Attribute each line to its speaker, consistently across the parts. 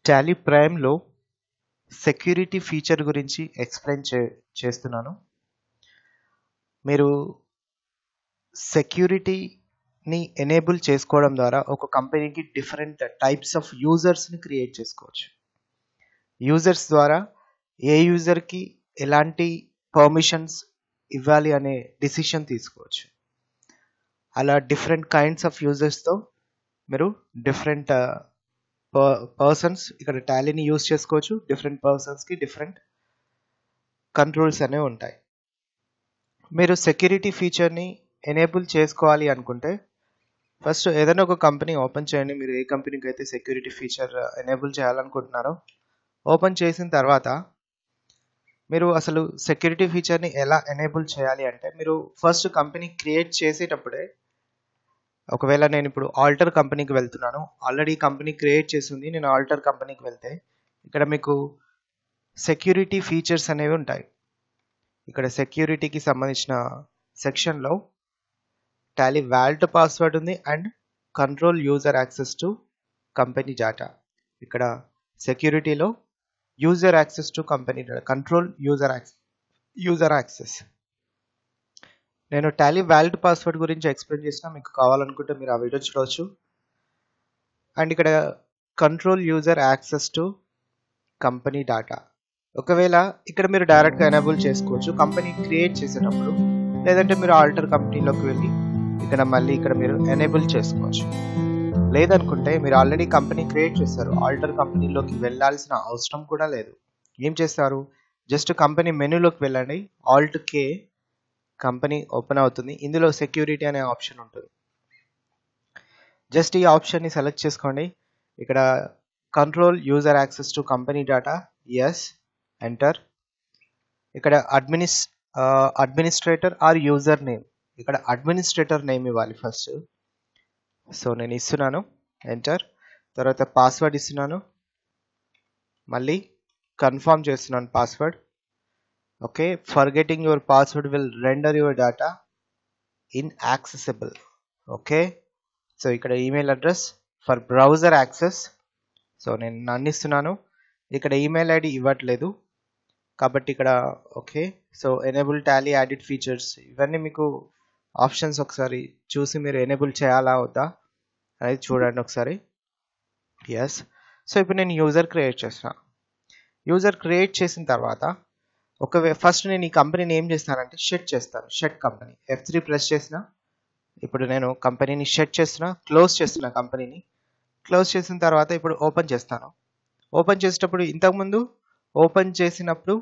Speaker 1: Tally ప్రైమ్లో security feature గురించి explain చే చేస్తున్నాను మీరు సెక్యూరిటీని ఎనేబుల్ చేసుకోవడం ద్వారా ఒక కంపెనీకి డిఫరెంట్ టైప్స్ ఆఫ్ యూజర్స్ని క్రియేట్ చేసుకోవచ్చు యూజర్స్ ద్వారా ఏ యూజర్కి ఎలాంటి పర్మిషన్స్ ఇవ్వాలి అనే డిసిషన్ తీసుకోవచ్చు అలా డిఫరెంట్ కైండ్స్ ఆఫ్ యూజర్స్తో మీరు డిఫరెంట్ పర్సన్స్ ఇక్కడ టాలీని యూజ్ చేసుకోవచ్చు డిఫరెంట్ పర్సన్స్కి డిఫరెంట్ కంట్రోల్స్ అనేవి ఉంటాయి మీరు సెక్యూరిటీ ఫీచర్ని ఎనేబుల్ చేసుకోవాలి అనుకుంటే ఫస్ట్ ఏదైనా ఒక కంపెనీ ఓపెన్ చేయండి మీరు ఏ కంపెనీకి అయితే సెక్యూరిటీ ఫీచర్ ఎనేబుల్ చేయాలనుకుంటున్నారో ఓపెన్ చేసిన తర్వాత మీరు అసలు సెక్యూరిటీ ఫీచర్ని ఎలా ఎనేబుల్ చేయాలి అంటే మీరు ఫస్ట్ కంపెనీ క్రియేట్ చేసేటప్పుడే ఒకవేళ నేను ఇప్పుడు ఆల్టర్ కంపెనీకి వెళ్తున్నాను ఆల్రెడీ కంపెనీ క్రియేట్ చేసింది నేను ఆల్టర్ కంపెనీకి వెళ్తే ఇక్కడ మీకు సెక్యూరిటీ ఫీచర్స్ అనేవి ఉంటాయి ఇక్కడ సెక్యూరిటీకి సంబంధించిన సెక్షన్లో టాలీ వ్యాల్ట్ పాస్వర్డ్ ఉంది and control user access to company data ఇక్కడ సెక్యూరిటీలో user access to company data control user access user access నేను టాలీ వ్యాలిడ్ పాస్వర్డ్ గురించి ఎక్స్ప్లెయిన్ చేసిన మీకు కావాలనుకుంటే మీరు ఆ వీడియో చూడవచ్చు అండ్ ఇక్కడ control user access to company data ఒకవేళ ఇక్కడ మీరు డైరెక్ట్గా ఎనేబుల్ చేసుకోవచ్చు కంపెనీ క్రియేట్ చేసేటప్పుడు లేదంటే మీరు ఆల్టర్ కంపెనీలోకి వెళ్ళి ఇక్కడ మళ్ళీ ఇక్కడ మీరు ఎనేబుల్ చేసుకోవచ్చు లేదనుకుంటే మీరు ఆల్రెడీ కంపెనీ క్రియేట్ చేస్తారు ఆల్టర్ కంపెనీలోకి వెళ్ళాల్సిన అవసరం కూడా లేదు ఏం చేస్తారు జస్ట్ కంపెనీ మెనూలోకి వెళ్ళండి ఆల్ట్ కే కంపెనీ ఓపెన్ అవుతుంది ఇందులో సెక్యూరిటీ అనే ఆప్షన్ ఉంటుంది జస్ట్ ఈ ఆప్షన్ని సెలెక్ట్ చేసుకోండి ఇక్కడ control user access to company data yes enter ఇక్కడ అడ్మినిస్ అడ్మినిస్ట్రేటర్ ఆర్ యూజర్ నేమ్ ఇక్కడ అడ్మినిస్ట్రేటర్ నేమ్ ఇవ్వాలి ఫస్ట్ సో నేను ఇస్తున్నాను ఎంటర్ తర్వాత పాస్వర్డ్ ఇస్తున్నాను మళ్ళీ కన్ఫర్మ్ చేస్తున్నాను password okay forgetting your password will render your data inaccessible okay so ఇక్కడ email address for browser access so నేను నన్ను ఇస్తున్నాను ఇక్కడ ఈమెయిల్ ఐడి ఇవ్వట్లేదు కాబట్టి ఇక్కడ okay so enable Tally added features ఇవన్నీ మీకు ఆప్షన్స్ ఒకసారి చూసి మీరు ఎనేబుల్ చేయాలా వద్దా అనేది చూడండి ఒకసారి ఎస్ సో ఇప్పుడు నేను యూజర్ క్రియేట్ చేసిన యూజర్ క్రియేట్ చేసిన తర్వాత ఒకవే ఫస్ట్ నేను ఈ కంపెనీని ఏం చేస్తానంటే షెట్ చేస్తాను షెట్ కంపెనీ ఎఫ్ త్రీ ప్రెస్ చేసిన ఇప్పుడు నేను కంపెనీని షెట్ చేస్తున్నా క్లోజ్ చేస్తున్నా కంపెనీని క్లోజ్ చేసిన తర్వాత ఇప్పుడు ఓపెన్ చేస్తాను ఓపెన్ చేసేటప్పుడు ఇంతకుముందు ఓపెన్ చేసినప్పుడు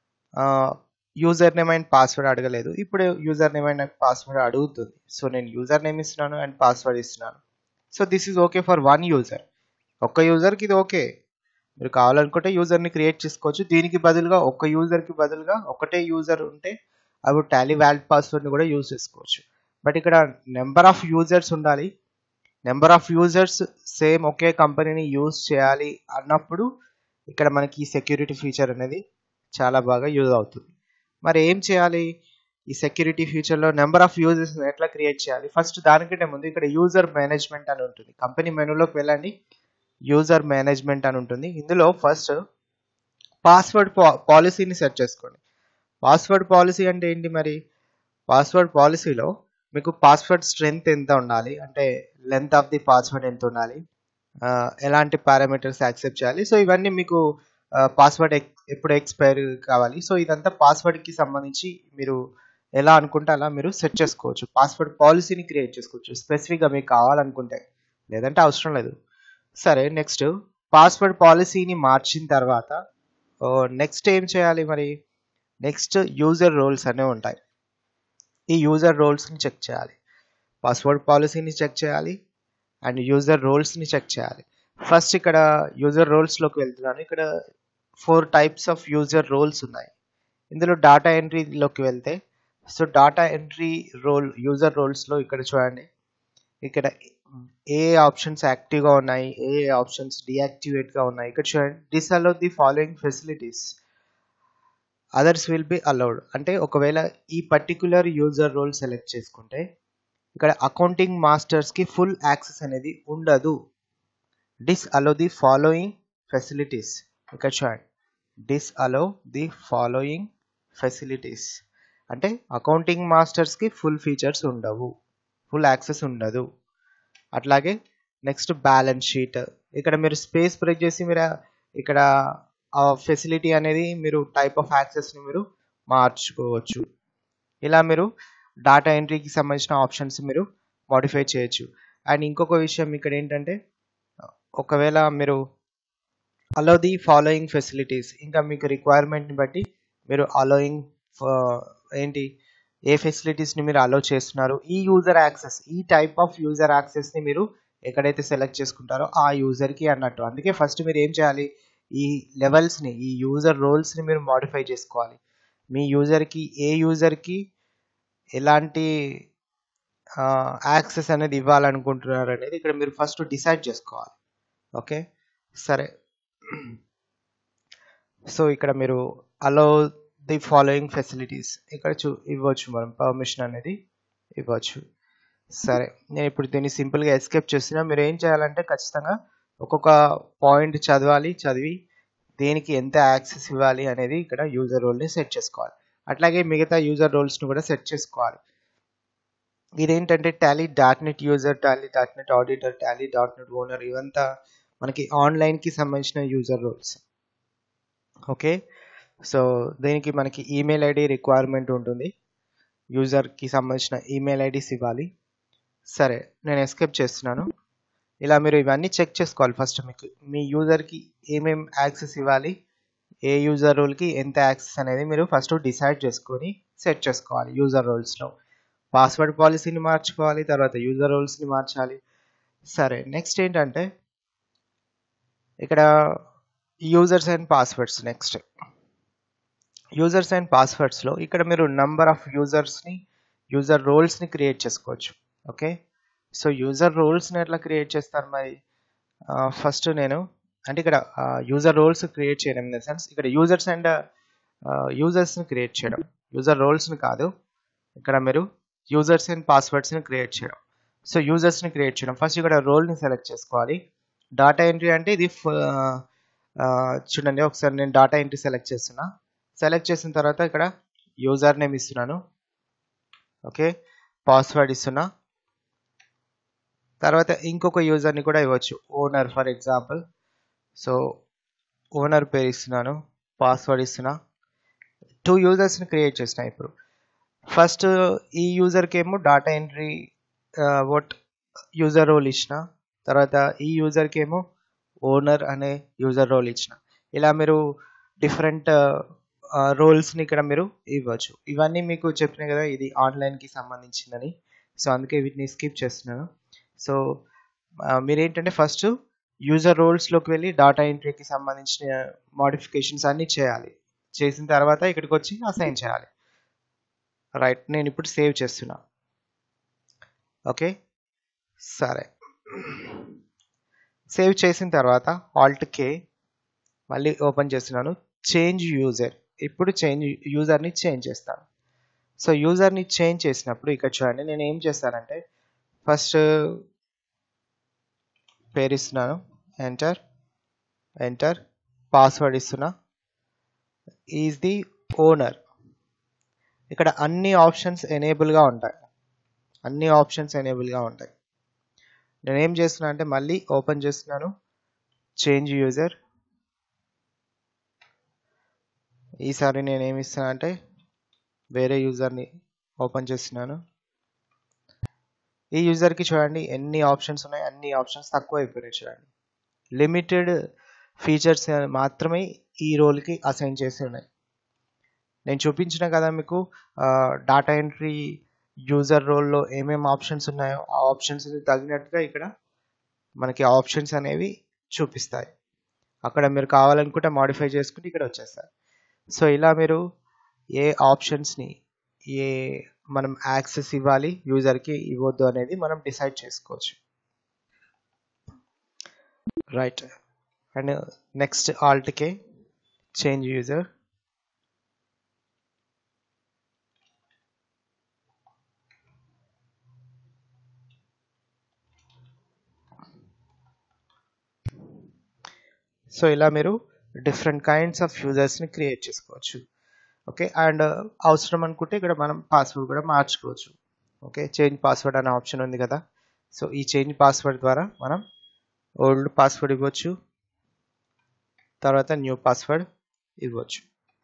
Speaker 1: యూజర్ నేమ్ అండ్ పాస్వర్డ్ అడగలేదు ఇప్పుడు యూజర్ నేమ్ అండ్ పాస్వర్డ్ అడుగుతుంది సో నేను యూజర్ నేమ్ ఇస్తున్నాను అండ్ పాస్వర్డ్ ఇస్తున్నాను so this is okay for one user ఒక్క యూజర్కి ఇది ఓకే మీరు కావాలనుకుంటే యూజర్ని క్రియేట్ చేసుకోవచ్చు దీనికి బదులుగా ఒక్క యూజర్కి బదులుగా ఒకటే యూజర్ ఉంటే అవి టాలీ వ్యాలిడ్ పాస్వర్డ్ని కూడా యూజ్ చేసుకోవచ్చు బట్ ఇక్కడ నెంబర్ ఆఫ్ యూజర్స్ ఉండాలి నెంబర్ ఆఫ్ యూజర్స్ సేమ్ ఒకే కంపెనీని యూజ్ చేయాలి అన్నప్పుడు ఇక్కడ మనకి ఈ సెక్యూరిటీ ఫీచర్ అనేది చాలా బాగా యూజ్ అవుతుంది మరి ఏం చేయాలి ఈ సెక్యూరిటీ ఫీచర్లో నెంబర్ ఆఫ్ యూజర్స్ ఎట్లా క్రియేట్ చేయాలి ఫస్ట్ దానికంటే ముందు ఇక్కడ యూజర్ మేనేజ్మెంట్ అని ఉంటుంది కంపెనీ మెనూలోకి వెళ్ళండి యూజర్ మేనేజ్మెంట్ అని ఉంటుంది ఇందులో ఫస్ట్ పాస్వర్డ్ పాలసీని సెట్ చేసుకోండి పాస్వర్డ్ పాలసీ అంటే ఏంటి మరి పాస్వర్డ్ పాలసీలో మీకు పాస్వర్డ్ స్ట్రెంగ్త్ ఎంత ఉండాలి అంటే లెంత్ ఆఫ్ ది పాస్వర్డ్ ఎంత ఉండాలి ఎలాంటి పారామీటర్స్ యాక్సెప్ట్ చేయాలి సో ఇవన్నీ మీకు పాస్వర్డ్ ఎప్పుడు ఎక్స్పైర్ కావాలి సో ఇదంతా పాస్వర్డ్కి సంబంధించి మీరు ఎలా అనుకుంటే అలా మీరు సెట్ చేసుకోవచ్చు పాస్వర్డ్ పాలసీని క్రియేట్ చేసుకోవచ్చు స్పెసిఫిక్గా మీకు కావాలనుకుంటే లేదంటే అవసరం లేదు సరే నెక్స్ట్ పాస్వర్డ్ పాలసీని మార్చిన తర్వాత నెక్స్ట్ ఏం చేయాలి మరి నెక్స్ట్ యూజర్ రోల్స్ అనేవి ఉంటాయి ఈ యూజర్ రోల్స్ని చెక్ చేయాలి పాస్వర్డ్ పాలసీని చెక్ చేయాలి అండ్ యూజర్ రోల్స్ని చెక్ చేయాలి ఫస్ట్ ఇక్కడ యూజర్ రోల్స్లోకి వెళ్తున్నాను ఇక్కడ four types of user roles ఉన్నాయి ఇందులో డాటా ఎంట్రీలోకి వెళ్తే సో డాటా ఎంట్రీ రోల్ యూజర్ రోల్స్లో ఇక్కడ చూడండి ఇక్కడ ఏ ఆప్షన్స్ యాక్టివ్గా ఉన్నాయి ఏ ఆప్షన్స్ డియాక్టివేట్గా ఉన్నాయి ఇక్కడ చూడండి disallow the following facilities others will be allowed అంటే ఒకవేళ ఈ పర్టిక్యులర్ యూజర్ రోల్ సెలెక్ట్ చేసుకుంటే ఇక్కడ అకౌంటింగ్ మాస్టర్స్కి ఫుల్ యాక్సెస్ అనేది ఉండదు disallow the following facilities ఇక్కడ చూడండి disallow the following facilities అంటే అకౌంటింగ్ మాస్టర్స్కి ఫుల్ ఫీచర్స్ ఉండవు ఫుల్ యాక్సెస్ ఉండదు అట్లాగే నెక్స్ట్ బ్యాలెన్స్ షీట్ ఇక్కడ మీరు స్పేస్ బ్రేక్ చేసి మీరు ఇక్కడ ఆ ఫెసిలిటీ అనేది మీరు టైప్ ఆఫ్ యాక్సెస్ని మీరు మార్చుకోవచ్చు ఇలా మీరు డాటా ఎంట్రీకి సంబంధించిన ఆప్షన్స్ మీరు మాడిఫై చేయొచ్చు అండ్ ఇంకొక విషయం ఇక్కడ ఏంటంటే ఒకవేళ మీరు అలో ది ఫాలోయింగ్ ఫెసిలిటీస్ ఇంకా మీకు రిక్వైర్మెంట్ని బట్టి మీరు అలోయింగ్ ఏంటి ఏ ఫెసిలిటీస్ని మీరు అలో చేస్తున్నారు ఈ యూజర్ యాక్సెస్ ఈ టైప్ ఆఫ్ యూజర్ యాక్సెస్ని మీరు ఎక్కడైతే సెలెక్ట్ చేసుకుంటారో ఆ యూజర్కి అన్నట్టు అందుకే ఫస్ట్ మీరు ఏం చేయాలి ఈ లెవెల్స్ని ఈ యూజర్ రోల్స్ని మీరు మాడిఫై చేసుకోవాలి మీ యూజర్కి ఏ యూజర్కి ఎలాంటి యాక్సెస్ అనేది ఇవ్వాలనుకుంటున్నారు అనేది ఇక్కడ మీరు ఫస్ట్ డిసైడ్ చేసుకోవాలి ఓకే సరే సో ఇక్కడ మీరు అలో ది ఫాలోయింగ్ ఫెసిలిటీస్ ఇక్కడ చూ ఇవ్వచ్చు మనం పర్మిషన్ అనేది ఇవ్వచ్చు సరే నేను ఇప్పుడు దీన్ని సింపుల్గా ఎస్కేప్ చేస్తున్నా మీరు ఏం చేయాలంటే ఖచ్చితంగా ఒక్కొక్క పాయింట్ చదవాలి చదివి దేనికి ఎంత యాక్సెస్ ఇవ్వాలి అనేది ఇక్కడ యూజర్ రోల్ని సెట్ చేసుకోవాలి అట్లాగే మిగతా యూజర్ రోల్స్ని కూడా సెట్ చేసుకోవాలి ఇదేంటంటే Tally dot net user Tally dot net auditor Tally dot net owner ఇవంతా మనకి ఆన్లైన్కి సంబంధించిన యూజర్ రోల్స్ ఓకే సో దీనికి మనకి ఈమెయిల్ ఐడి రిక్వైర్మెంట్ ఉంటుంది యూజర్కి సంబంధించిన ఈమెయిల్ ఐడీస్ ఇవ్వాలి సరే నేను ఎస్కేప్ చేస్తున్నాను ఇలా మీరు ఇవన్నీ చెక్ చేసుకోవాలి ఫస్ట్ మీకు మీ యూజర్కి ఏమేం యాక్సెస్ ఇవ్వాలి ఏ యూజర్ రోల్కి ఎంత యాక్సెస్ అనేది మీరు ఫస్ట్ డిసైడ్ చేసుకొని సెట్ చేసుకోవాలి యూజర్ రోల్స్లో పాస్వర్డ్ పాలసీని మార్చుకోవాలి తర్వాత యూజర్ రోల్స్ని మార్చాలి సరే నెక్స్ట్ ఏంటంటే ఇక్కడ users and passwords next users and పాస్వర్డ్స్లో ఇక్కడ మీరు నంబర్ ఆఫ్ యూజర్స్ని యూజర్ రోల్స్ని క్రియేట్ చేసుకోవచ్చు ఓకే సో యూజర్ రోల్స్ని ఎట్లా క్రియేట్ చేస్తారు మరి ఫస్ట్ నేను అంటే ఇక్కడ యూజర్ రోల్స్ క్రియేట్ చేయడం ఇన్ ద సెన్స్ ఇక్కడ యూజర్స్ అండ్ యూజర్స్ని క్రియేట్ చేయడం యూజర్ రోల్స్ని కాదు ఇక్కడ మీరు యూజర్స్ అండ్ పాస్వర్డ్స్ని క్రియేట్ చేయడం సో యూజర్స్ని క్రియేట్ చేయడం ఫస్ట్ ఇక్కడ రోల్ని సెలెక్ట్ చేసుకోవాలి డాటా ఎంట్రీ అంటే ఇది చూడండి ఒకసారి నేను డాటా ఎంట్రీ సెలెక్ట్ చేస్తున్నా సెలెక్ట్ చేసిన తర్వాత ఇక్కడ యూజర్ నేమ్ ఇస్తున్నాను ఓకే పాస్వర్డ్ ఇస్తున్నా తర్వాత ఇంకొక యూజర్ని కూడా ఇవ్వచ్చు owner for example so owner పేరు ఇస్తున్నాను పాస్వర్డ్ ఇస్తున్నా టూ యూజర్స్ని క్రియేట్ చేసిన ఇప్పుడు ఫస్ట్ ఈ యూజర్కి ఏమో data entry what user role ఇచ్చిన తర్వాత ఈ యూజర్కి ఏమో ఓనర్ అనే యూజర్ రోల్ ఇచ్చిన ఇలా మీరు డిఫరెంట్ రోల్స్ని ఇక్కడ మీరు ఇవ్వచ్చు ఇవన్నీ మీకు చెప్పిన కదా ఇది ఆన్లైన్కి సంబంధించిందని సో అందుకే వీటిని స్కిప్ చేస్తున్నాను సో మీరు ఏంటంటే ఫస్ట్ యూజర్ రోల్స్లోకి వెళ్ళి డాటా ఎంట్రీకి సంబంధించిన మాడిఫికేషన్స్ అన్నీ చేయాలి చేసిన తర్వాత ఇక్కడికి వచ్చి అసైన్ చేయాలి రైట్ నేను ఇప్పుడు సేవ్ చేస్తున్నా ఓకే సరే సేవ్ చేసిన తర్వాత ఆల్ట్ కే మళ్ళీ ఓపెన్ చేస్తున్నాను చేంజ్ యూజర్ ఇప్పుడు చేంజ్ యూజర్ని చేంజ్ చేస్తాను సో యూజర్ని చేంజ్ చేసినప్పుడు ఇక్కడ చూడండి నేను ఏం చేస్తానంటే ఫస్ట్ పేరు ఇస్తున్నాను ఎంటర్ ఎంటర్ పాస్వర్డ్ ఇస్తున్నా ఈజ్ ది ఓనర్ ఇక్కడ అన్ని ఆప్షన్స్ ఎనేబుల్గా ఉంటాయి అన్ని ఆప్షన్స్ ఎనేబుల్గా ఉంటాయి నేను ఏం చేస్తున్నా అంటే మళ్ళీ ఓపెన్ చేస్తున్నాను చేంజ్ యూజర్ ఈసారి నేను ఏమి ఇస్తున్నా అంటే వేరే యూజర్ని ఓపెన్ చేస్తున్నాను ఈ యూజర్కి చూడండి ఎన్ని ఆప్షన్స్ ఉన్నాయి అన్ని ఆప్షన్స్ తక్కువ అయిపోయినాయి చూడండి లిమిటెడ్ ఫీచర్స్ మాత్రమే ఈ రోల్కి అసైన్ చేసి ఉన్నాయి నేను చూపించిన కదా మీకు డాటా ఎంట్రీ యూజర్ రోల్లో ఏమేమి ఆప్షన్స్ ఉన్నాయో ఆ ఆప్షన్స్ తగినట్టుగా ఇక్కడ మనకి ఆప్షన్స్ అనేవి చూపిస్తాయి అక్కడ మీరు కావాలనుకుంటే మాడిఫై చేసుకుంటే ఇక్కడ వచ్చేస్తాయి సో ఇలా మీరు ఏ ఆప్షన్స్ని ఏ మనం యాక్సెస్ ఇవ్వాలి యూజర్కి ఇవ్వద్దు అనేది మనం డిసైడ్ చేసుకోవచ్చు right and next alt K change user so ఇలా మీరు డిఫరెంట్ కైండ్స్ ఆఫ్ యూజర్స్ని క్రియేట్ చేసుకోవచ్చు ఓకే అండ్ అవసరం అనుకుంటే ఇక్కడ మనం పాస్వర్డ్ కూడా మార్చుకోవచ్చు ఓకే చేంజ్ పాస్వర్డ్ అనే ఆప్షన్ ఉంది కదా సో ఈ చేంజ్ పాస్వర్డ్ ద్వారా మనం ఓల్డ్ పాస్వర్డ్ ఇవ్వచ్చు తర్వాత న్యూ పాస్వర్డ్ ఇవ్వచ్చు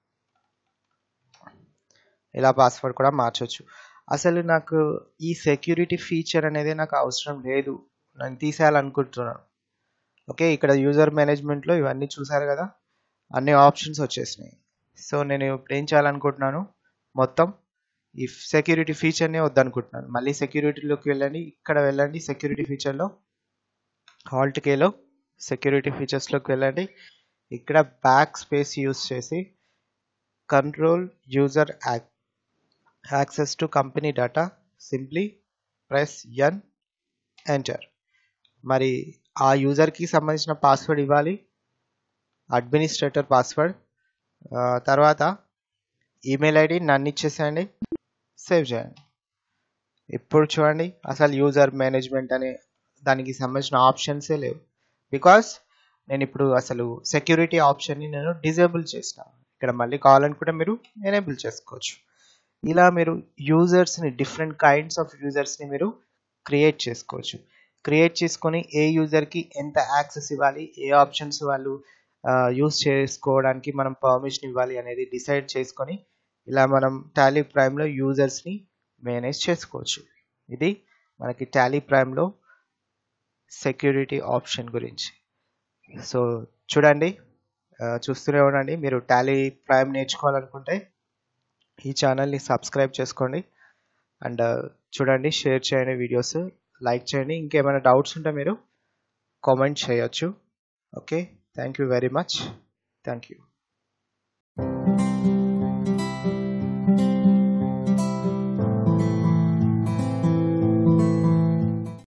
Speaker 1: ఇలా పాస్వర్డ్ కూడా మార్చవచ్చు అసలు నాకు ఈ సెక్యూరిటీ ఫీచర్ అనేది నాకు అవసరం లేదు నేను తీసేయాలనుకుంటున్నాను ఓకే ఇక్కడ యూజర్ మేనేజ్మెంట్లో ఇవన్నీ చూసారు కదా అన్ని ఆప్షన్స్ వచ్చేసినాయి సో నేను ఇప్పుడు ఏం చేయాలనుకుంటున్నాను మొత్తం ఈ సెక్యూరిటీ ఫీచర్నే వద్దనుకుంటున్నాను మళ్ళీ సెక్యూరిటీలోకి వెళ్ళండి ఇక్కడ వెళ్ళండి సెక్యూరిటీ ఫీచర్లో హాల్ట్ కేలో సెక్యూరిటీ ఫీచర్స్లోకి వెళ్ళండి ఇక్కడ బ్యాక్ స్పేస్ యూస్ చేసి control user access to company data simply press N enter మరి ఆ యూజర్కి సంబంధించిన పాస్వర్డ్ ఇవ్వాలి అడ్మినిస్ట్రేటర్ పాస్వర్డ్ తర్వాత ఈమెయిల్ ఐడి నన్ను ఇచ్చేసేయండి సేవ్ చేయండి ఇప్పుడు చూడండి అసలు యూజర్ మేనేజ్మెంట్ అనే దానికి సంబంధించిన ఆప్షన్సే లేవు బికాస్ నేను ఇప్పుడు అసలు సెక్యూరిటీ ఆప్షన్ని నేను డిజేబుల్ చేసిన ఇక్కడ మళ్ళీ కావాలనుకుంటే మీరు ఎనేబుల్ చేసుకోవచ్చు ఇలా మీరు యూజర్స్ని డిఫరెంట్ కైండ్స్ ఆఫ్ యూజర్స్ని మీరు క్రియేట్ చేసుకోవచ్చు క్రియేట్ చేసుకొని ఏ యూజర్కి ఎంత యాక్సెస్ ఇవ్వాలి ఏ ఆప్షన్స్ వాళ్ళు యూస్ చేసుకోవడానికి మనం పర్మిషన్ ఇవ్వాలి అనేది డిసైడ్ చేసుకొని ఇలా మనం టాలీ ప్రైమ్లో యూజర్స్ని మేనేజ్ చేసుకోవచ్చు ఇది మనకి టాలీ ప్రైమ్లో సెక్యూరిటీ ఆప్షన్ గురించి సో చూడండి చూస్తూనే ఉండండి మీరు టాలీ ప్రైమ్ నేర్చుకోవాలనుకుంటే ఈ ఛానల్ని సబ్స్క్రైబ్ చేసుకోండి అండ్ చూడండి షేర్ చేయండి వీడియోస్ లైక్ చేయండి ఇంకేమైనా డౌట్స్ ఉంటే మీరు కామెంట్ చేయొచ్చు okay thank you very much thank you